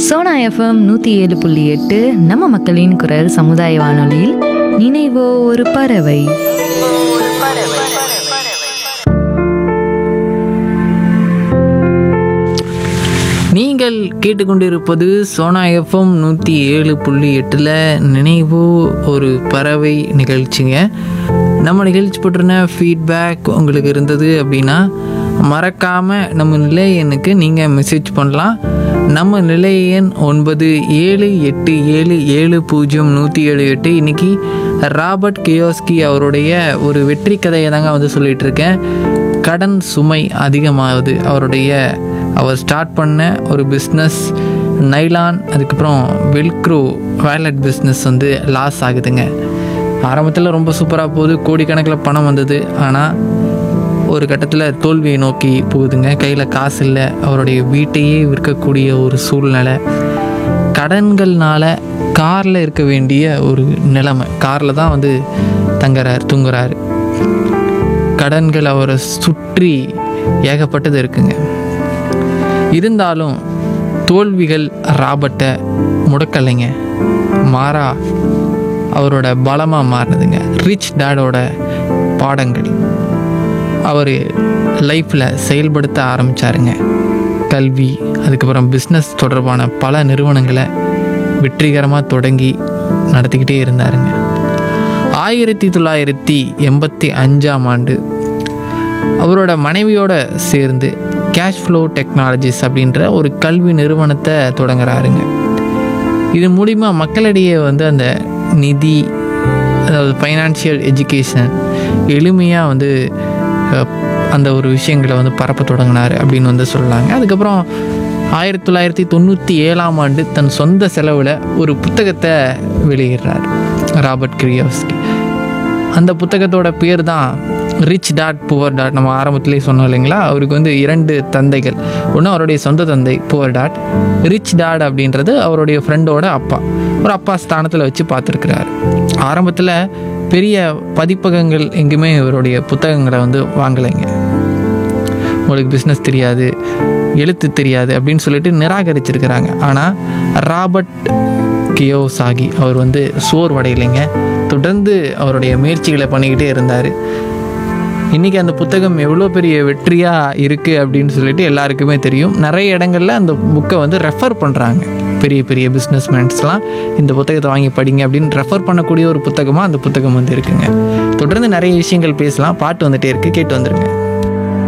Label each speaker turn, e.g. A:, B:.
A: Sona FM நூற்றி ஏழு புள்ளி எட்டு நம்ம மக்களின் குரல் சமுதாய வானொலியில் நினைவோ ஒரு பறவை
B: நீங்கள் கேட்டுக்கொண்டிருப்பது சோனா எஃப்எம் நூற்றி ஏழு புள்ளி எட்டில் நினைவு ஒரு பறவை நிகழ்ச்சிங்க நம்ம நிகழ்ச்சி பற்றின ஃபீட்பேக் உங்களுக்கு இருந்தது அப்படின்னா மறக்காமல் நம்ம நிலைய எண்ணுக்கு நீங்கள் மெசேஜ் பண்ணலாம் நம்ம நிலைய எண் ஒன்பது ஏழு எட்டு ஏழு ஏழு பூஜ்ஜியம் நூற்றி ஏழு எட்டு இன்றைக்கி ராபர்ட் கியோஸ்கி அவருடைய ஒரு வெற்றி கதையை தாங்க வந்து சொல்லிகிட்டு இருக்கேன் கடன் சுமை அதிகமாகுது அவருடைய அவர் ஸ்டார்ட் பண்ண ஒரு பிஸ்னஸ் நைலான் அதுக்கப்புறம் வெல்க்ரோ வேலட் பிஸ்னஸ் வந்து லாஸ் ஆகுதுங்க ஆரம்பத்தில் ரொம்ப சூப்பராக போகுது கோடிக்கணக்கில் பணம் வந்தது ஆனால் ஒரு கட்டத்தில் தோல்வியை நோக்கி போகுதுங்க கையில் காசு இல்லை அவருடைய வீட்டையே விற்கக்கூடிய ஒரு சூழ்நிலை கடன்கள்னால காரில் இருக்க வேண்டிய ஒரு நிலைமை காரில் தான் வந்து தங்குறார் தூங்குறாரு கடன்கள் அவரை சுற்றி ஏகப்பட்டது இருக்குங்க இருந்தாலும் தோல்விகள் ராபர்ட்டை முடக்கலைங்க மாறா அவரோட பலமாக மாறினதுங்க ரிச் டேடோட பாடங்கள் அவர் லைஃப்பில் செயல்படுத்த ஆரம்பித்தாருங்க கல்வி அதுக்கப்புறம் பிஸ்னஸ் தொடர்பான பல நிறுவனங்களை வெற்றிகரமாக தொடங்கி நடத்திக்கிட்டே இருந்தாருங்க ஆயிரத்தி தொள்ளாயிரத்தி எண்பத்தி அஞ்சாம் ஆண்டு அவரோட மனைவியோட சேர்ந்து கேஷ் ஃப்ளோ டெக்னாலஜிஸ் அப்படின்ற ஒரு கல்வி நிறுவனத்தை தொடங்குறாருங்க இது மூலிமா மக்களிடையே வந்து அந்த நிதி அதாவது ஃபைனான்சியல் எஜுகேஷன் எளிமையாக வந்து அஹ், அந்த ஒரு விஷயங்களை வந்து பரப்ப தொடங்கினார் அப்படின்னு வந்து சொல்லலாங்க அதுக்கப்புறம் ஆயிரத்தி தொள்ளாயிரத்தி தொண்ணூற்றி ஏழாம் ஆண்டு தன் சொந்த செலவில் ஒரு புத்தகத்தை வெளியிடுறார் ராபர்ட் கிரியோஸ்கி அந்த புத்தகத்தோட பேர் தான் ரிச் டாட் புவர் டாட் நம்ம ஆரம்பத்திலே சொன்னோம் இல்லைங்களா அவருக்கு வந்து இரண்டு தந்தைகள் ஒன்று அவருடைய சொந்த தந்தை புவர் டாட் ரிச் டாட் அப்படின்றது அவருடைய ஃப்ரெண்டோட அப்பா ஒரு அப்பா ஸ்தானத்தில் வச்சு பார்த்துருக்கிறாரு ஆரம்பத்தில் பெரிய பதிப்பகங்கள் எங்கேயுமே இவருடைய புத்தகங்களை வந்து வாங்கலைங்க உங்களுக்கு பிஸ்னஸ் தெரியாது எழுத்து தெரியாது அப்படின்னு சொல்லிட்டு நிராகரிச்சிருக்கிறாங்க ஆனால் ராபர்ட் கியோசாகி அவர் வந்து சோர்வடையலைங்க தொடர்ந்து அவருடைய முயற்சிகளை பண்ணிக்கிட்டே இருந்தார் இன்றைக்கி அந்த புத்தகம் எவ்வளோ பெரிய வெற்றியாக இருக்குது அப்படின்னு சொல்லிட்டு எல்லாருக்குமே தெரியும் நிறைய இடங்கள்ல அந்த புக்கை வந்து ரெஃபர் பண்ணுறாங்க பெரிய பெரிய பிஸ்னஸ்மேன்ஸ்லாம் இந்த புத்தகத்தை வாங்கி படிங்க அப்படின்னு ரெஃபர் பண்ணக்கூடிய ஒரு புத்தகமாக அந்த புத்தகம் வந்து இருக்குங்க தொடர்ந்து நிறைய விஷயங்கள் பேசலாம் பாட்டு வந்துட்டே இருக்குது கேட்டு வந்துருங்க